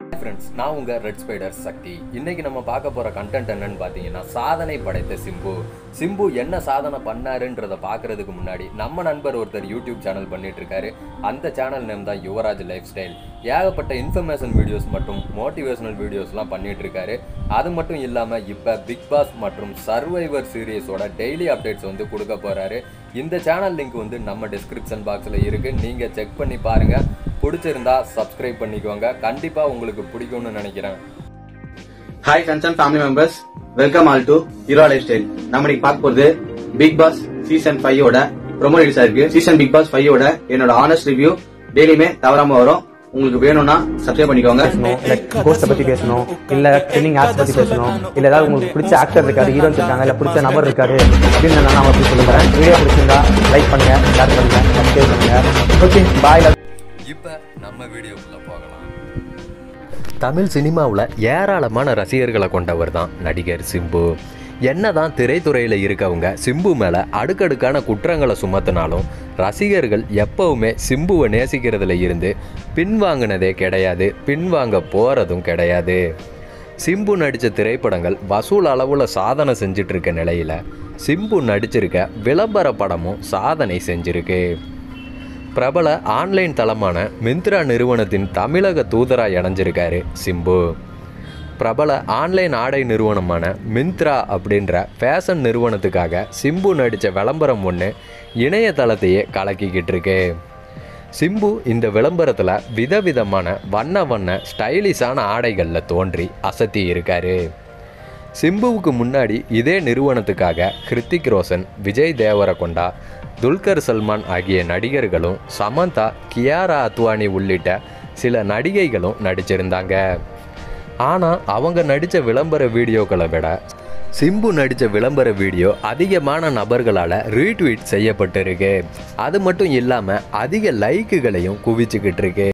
friends நான் உங்க red spider சக்தி இன்னைக்கு நம்ம பார்க்க போற கண்டென்ட் என்னன்னு பார்த்தீங்கன்னா சாதனை படைத்த சிம்பு சிம்பு என்ன சாதனை பண்ணாருன்றத பார்க்கறதுக்கு முன்னாடி நம்ம நண்பர் ஒருத்தர் யூடியூப் சேனல் பண்ணிட்டு இருக்காரு அந்த சேனல் நேம் தான் யுவராஜ் லைஃப் ஸ்டைல் ஏகப்பட்ட இன்ஃபர்மேஷன் வீடியோஸ் மற்றும் மோட்டிவேஷனல் வீடியோஸ்லாம் பண்ணிட்டு இருக்காரு அது மட்டும் இல்லாம இப்ப பிக் பாஸ் மற்றும் சர்வைவர் சீரியஸோட டெய்லி அப்டேட்ஸ் வந்து கொடுக்க போறாரு இந்த சேனல் லிங்க் வந்து நம்ம டிஸ்கிரிப்ஷன் பாக்ஸ்ல இருக்கு நீங்க செக் பண்ணி பாருங்க பிடிச்சிருந்தா சப்ஸ்கிரைப் பண்ணிக்கோங்க கண்டிப்பா உங்களுக்கு பிடிக்கும்னு நினைக்கிறேன் hi friends and family members welcome all to hero life style நம்ம இன்னைக்கு பார்க்க போறது பிக் பாஸ் சீசன் ஃபைவ் ஓட ப்ரொமோ ரிலீஸ் ஆயிருக்கு சீசன் பிக் பாஸ் ஃபைவ் ஓட என்னோட ஆனஸ்ட் ரிவ்யூ டெய்லியுமே தவறாம வரும் உங்களுக்கு வேணும்னா சப்ஸ்கிரைப் பண்ணிக்கோங்க பேசணும் இல்ல கோர்ஸை பத்தி பேசணும் இல்ல ட்ரெயினிங் ஆப்ஸ் பத்தி பேசணும் இல்ல ஏதாவது உங்களுக்கு பிடிச்ச ஆக்டர் இருக்காரு ஹீரோஸ் இருக்காங்க இல்ல பிடிச்ச நபர் இருக்காரு அப்படின்னு நான் அப்படி சொல்லுறேன் வீடியோ பிடிச்சிருந்தா லைக் பண்ணுங்க ஷேர் பண்ணுங்க சப்ஸ்கிரைப் பண்ணுங்க ஓகே பாய் இப்போ நம்ம வீடியோக்குள்ள போகலாம் தமிழ் சினிமாவில் ஏராளமான ரசிகர்களை கொண்டவர் தான் நடிகர் சிம்பு என்னதான் திரைத்துறையில் இருக்கவங்க சிம்பு மேலே அடுக்கடுக்கான குற்றங்களை சுமத்தினாலும் ரசிகர்கள் எப்பவுமே சிம்புவை நேசிக்கிறதுல இருந்து பின்வாங்கினதே கிடையாது பின்வாங்க போகிறதும் கிடையாது சிம்பு நடித்த திரைப்படங்கள் வசூல் அளவில் சாதனை செஞ்சிட்டு இருக்க நிலையில் சிம்பு நடிச்சிருக்க விளம்பர படமும் சாதனை செஞ்சிருக்கு பிரபல ஆன்லைன் தளமான மிந்த்ரா நிறுவனத்தின் தமிழக தூதராக இணைஞ்சிருக்காரு சிம்பு பிரபல ஆன்லைன் ஆடை நிறுவனமான மிந்த்ரா அப்படின்ற ஃபேஷன் நிறுவனத்துக்காக சிம்பு நடித்த விளம்பரம் ஒன்று இணையதளத்தையே கலக்கிக்கிட்டு இருக்கு சிம்பு இந்த விளம்பரத்தில் விதவிதமான வண்ண வண்ண ஸ்டைலிஷான ஆடைகளில் தோன்றி அசத்தி இருக்காரு சிம்புவுக்கு முன்னாடி இதே நிறுவனத்துக்காக ஹிருத்திக் ரோஷன் விஜய் தேவரகொண்டா துல்கர் சல்மான் ஆகிய நடிகர்களும் சமந்தா கியாரா அத்வானி உள்ளிட்ட சில நடிகைகளும் நடிச்சிருந்தாங்க ஆனால் அவங்க நடித்த விளம்பர வீடியோக்களை விட சிம்பு நடித்த விளம்பர வீடியோ அதிகமான நபர்களால் ரீட்வீட் செய்யப்பட்டிருக்கு அது மட்டும் இல்லாமல் அதிக லைக்குகளையும் குவிச்சுக்கிட்டு இருக்கு